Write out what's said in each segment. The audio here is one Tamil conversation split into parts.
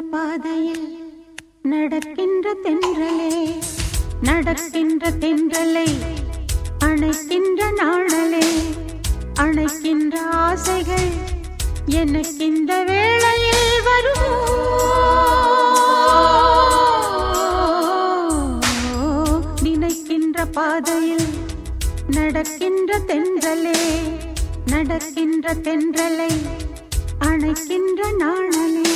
பாதையில் நடக்கின்ற தென்றலே நடக்கின்ற தென்றலை அணைக்கின்ற நாணலே அணைக்கின்ற ஆசைகள் எனக்கு இந்த வேளையில் வருமோ நினைக்கின்ற பாதையில் நடக்கின்ற தென்றலே நடக்கின்ற தென்றலை அணைக்கின்ற நாணலே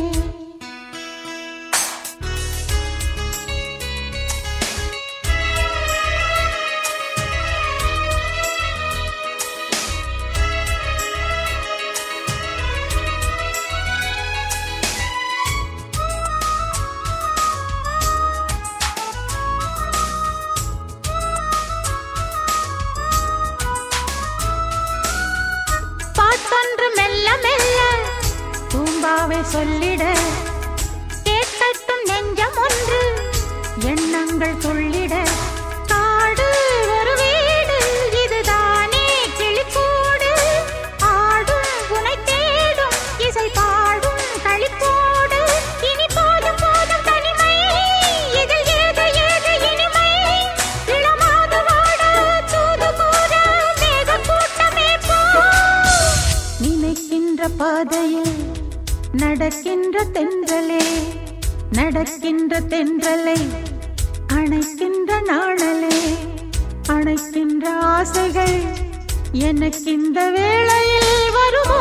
பாட்டொன்று மெல்ல மெல்ல பூம்பாவை சொல்லிட கேட்கட்டும் நெஞ்சம் ஒன்று எண்ணங்கள் சொல்லிட காடு ஒரு வீடு இதுதானே கிளிக்கூடு ஆடும் உனை தேடும் இசை பாடும் களிப்போடு இனி போதும் போதும் தனிமை இதில் ஏது ஏது இனிமை இளமாது வாட தூது கூற மேக கூட்டமே போ நினைக்கின்ற பாதையில் நடக்கின்ற தென்றலே நடக்கின்ற தென்றலை அணைக்கின்ற நாணலே அணைக்கின்ற ஆசைகள் எனக்கு இந்த வேளையில் வருமோ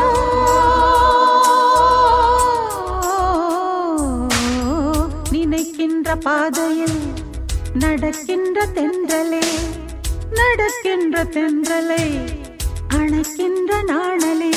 நினைக்கின்ற பாதையில் நடக்கின்ற தென்றலே நடக்கின்ற தென்றலை அணைக்கின்ற நாணலே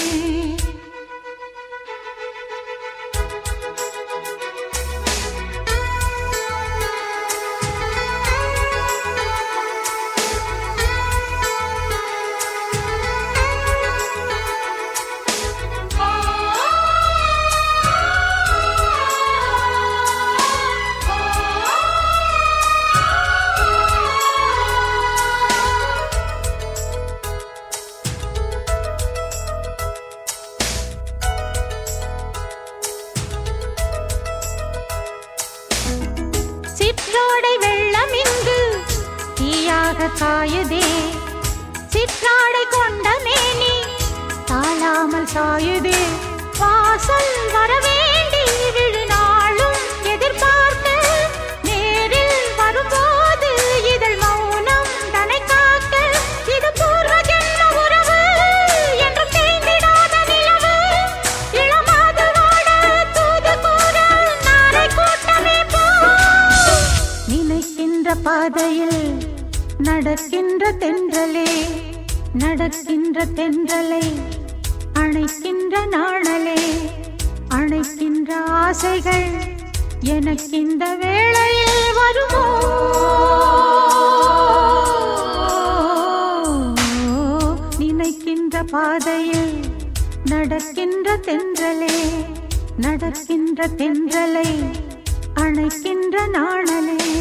சிற்றோடை வெள்ளம் இங்கு தீயாக காயுதே சிற்றாடை கொண்ட மேனி தாழாமல் சாயுதே வாசல் வரவேண்டி விழுநாளும் எதிர்பார்த்து நேரில் வரும்போது இதழ் மௌனம் தனை காக்க இது பூர்வ ஜென்ம உறவு என்றும் தேய்ந்திடாத நிலவு இளமாது வாட தூது கூற நாளை கூட்டமே போ நினைக்கின்ற பாதையில் நடக்கின்ற தென்றலே நடக்கின்ற தென்றலை அணைக்கின்ற நாணலே அணைக்கின்ற ஆசைகள் எனக்கு இந்த வேளையில் வருமோ நினைக்கின்ற பாதையில் நடக்கின்ற தென்றலே நடக்கின்ற தென்றலை அணைக்கின்ற நாணலே